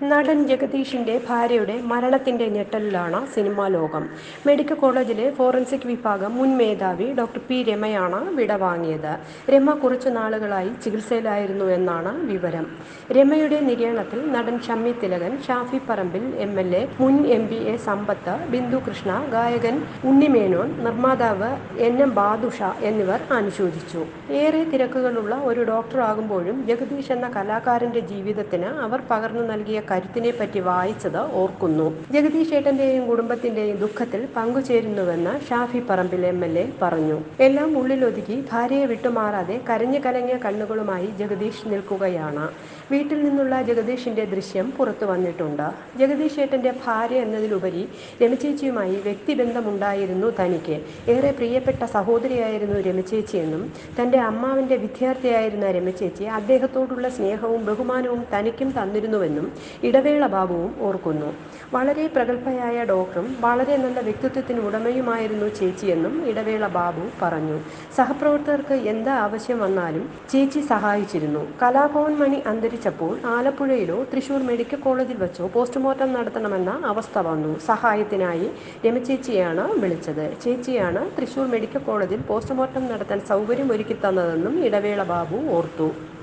നടൻ ജഗദീഷിന്റെ ഭാര്യയുടെ മരണത്തിന്റെ ഞെട്ടലിലാണ് സിനിമാ ലോകം മെഡിക്കൽ കോളേജിലെ ഫോറൻസിക് വിഭാഗം മുൻ മേധാവി ഡോക്ടർ പി രമയാണ് വിടവാങ്ങിയത് രമ കുറച്ചു നാളുകളായി ചികിത്സയിലായിരുന്നു എന്നാണ് വിവരം രമയുടെ നിര്യാണത്തിൽ നടൻ Shammi Thilakan Shafi Parambil M L A മുൻ M P A Sampath Bindu Krishna ഗായകൻ ഉണ്ണിമേനോൻ നിർമ്മാതാവ് എൻ എം ബാദുഷ എന്നിവർ അനുശോചിച്ചു ഏറെ തിരക്കുകളുള്ള ഒരു ഡോക്ടറാകുമ്പോഴും ജഗദീഷ് എന്ന കലാകാരന്റെ ജീവിതത്തിന് അവർ പകർന്നു നൽകിയ കരുത്തിനെ പറ്റി വായിച്ചത് ഓർക്കുന്നു ജഗദീഷ് ഏട്ടന്റെയും കുടുംബത്തിന്റെയും ദുഃഖത്തിൽ പങ്കുചേരുന്നുവെന്ന് Shafi Parambil M L A പറഞ്ഞു എല്ലാം ഉള്ളിലൊതുക്കി ഭാര്യയെ വിട്ടുമാറാതെ കരഞ്ഞു കലങ്ങിയ കണ്ണുകളുമായി ജഗദീഷ് നിൽക്കുകയാണ് വീട്ടിൽ നിന്നുള്ള ജഗദീഷിന്റെ ദൃശ്യം പുറത്തു വന്നിട്ടുണ്ട് ജഗദീഷ് ഏട്ടന്റെ ഭാര്യ എന്നതിലുപരി രമചേച്ചിയുമായി വ്യക്തിബന്ധമുണ്ടായിരുന്നു തനിക്ക് ഏറെ പ്രിയപ്പെട്ട സഹോദരിയായിരുന്നു രമചേച്ചിയെന്നും തന്റെ അമ്മാവിന്റെ വിദ്യാർത്ഥിയായിരുന്ന രമചേച്ചി അദ്ദേഹത്തോടുള്ള സ്നേഹവും ബഹുമാനവും തനിക്കും തന്നിരുന്നുവെന്നും ഇടവേള ബാബുവും ഓർക്കുന്നു വളരെ പ്രഗത്ഭയായ ഡോക്ടറും വളരെ നല്ല വ്യക്തിത്വത്തിന് ഉടമയുമായിരുന്നു ചേച്ചിയെന്നും ഇടവേള ബാബു പറഞ്ഞു സഹപ്രവർത്തകർക്ക് എന്ത് ആവശ്യം വന്നാലും ചേച്ചി സഹായിച്ചിരുന്നു കലാഭവൻ മണി അന്തരിച്ചപ്പോൾ ആലപ്പുഴയിലോ തൃശൂർ മെഡിക്കൽ കോളേജിൽ വെച്ചോ പോസ്റ്റ്മോർട്ടം നടത്തണമെന്ന അവസ്ഥ വന്നു സഹായത്തിനായി രമചേച്ചിയാണ് വിളിച്ചത് ചേച്ചിയാണ് തൃശൂർ മെഡിക്കൽ കോളേജിൽ പോസ്റ്റ്മോർട്ടം നടത്താൻ സൗകര്യം ഒരുക്കി തന്നതെന്നും ഇടവേള ബാബു ഓർത്തു